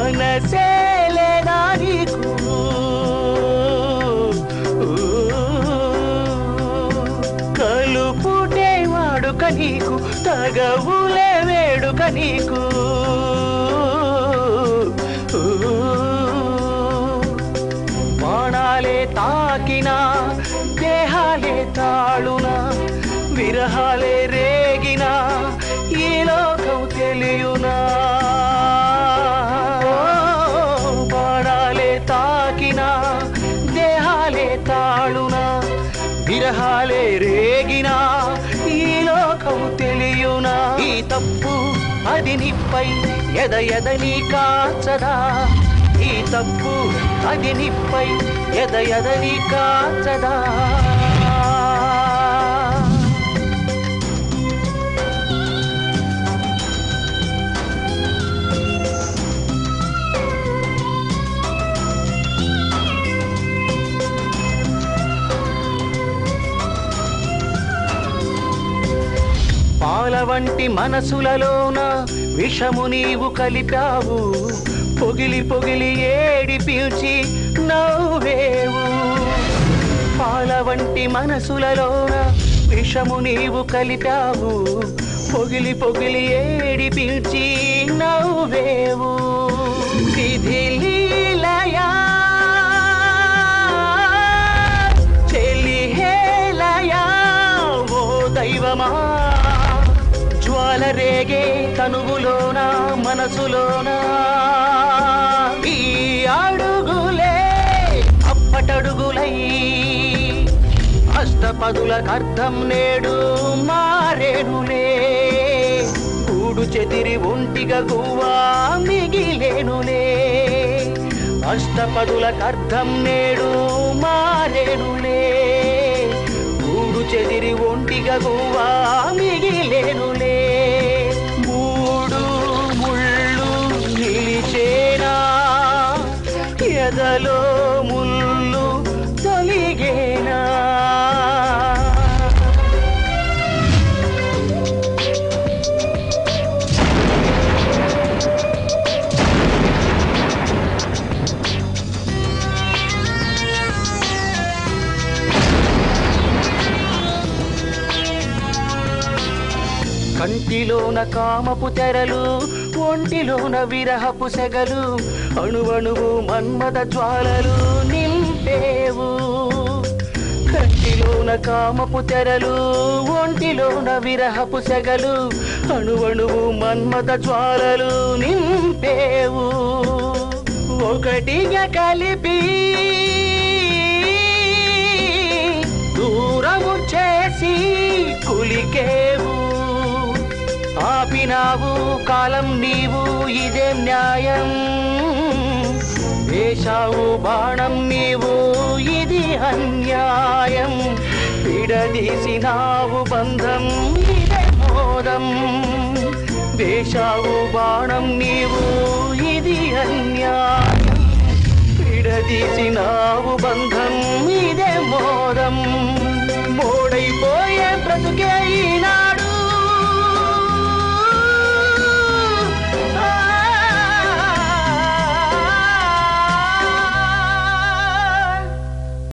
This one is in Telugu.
మనసే లేదా నీకు కలుపుటే వాడుక నీకు తగవులే వేడుక నీకు బాణాలే తాకినా దేహాలే తాళునా విరహాలే రేగినా ఈ లోకం తెలియునా ఓ, బాణాలే తాకినా దేహాలే తాళునా విరహాలే రేగినా ఈ లోకం తెలియునా ఈ తప్పు అది నిప్పై ఎద ఎదని కాచదా ఈ తప్పు అది నిప్పై ఎద ఎదని కాచదా పాల వంటి మనసులలోన విషము నీవు కలిపావు పొగిలి పొగిలి ఏడి పీల్చి నవ్వేవు పాల వంటి మనసులలోన విషము నీవు కలిపావు పొగిలి పొగిలి ఏడి పీల్చి నవ్వేవు విధి లీలయా చెలి హేలయా ఓ దైవమా జ్వాల రేగే తనువులోన మనసులోన ఈ అడుగులే అప్పటడుగులై అష్టపదులకు అర్థం నేడు మారేనులే గూడు చెదిరి ఒంటిగా గువ్వా మిగిలేనులే అష్టపదులకు అర్థం నేడు మారేనులే గూడు చెదిరి ఒంటిగా గువ్వా మిగిలేనులే మూడు ముళ్ళు నిలిచేనా ఎదలో ముళ్ళు తొలిగేనా కంటిలోన కామపు తెరలు ఒంటిలోన విరహపు సెగలు అణువణువు మన్మద జ్వాలలు నింపేవు కంటిలోన కామపు తెరలు ఒంటిలోన విరహపు సెగలు అణువణువు మన్మద జ్వాలలు నింపేవు ఒకటిగా కలిపి దూరము చేసి కులికేవు ఆపినావు కాలం నీవు ఇదే న్యాయం వేశావు బాణం నీవు ఇది అన్యాయం విడదీసినావు బంధం ఇదే మోదం వేశావు బాణం నీవు ఇది అన్యాయం విడదీసినావు బంధం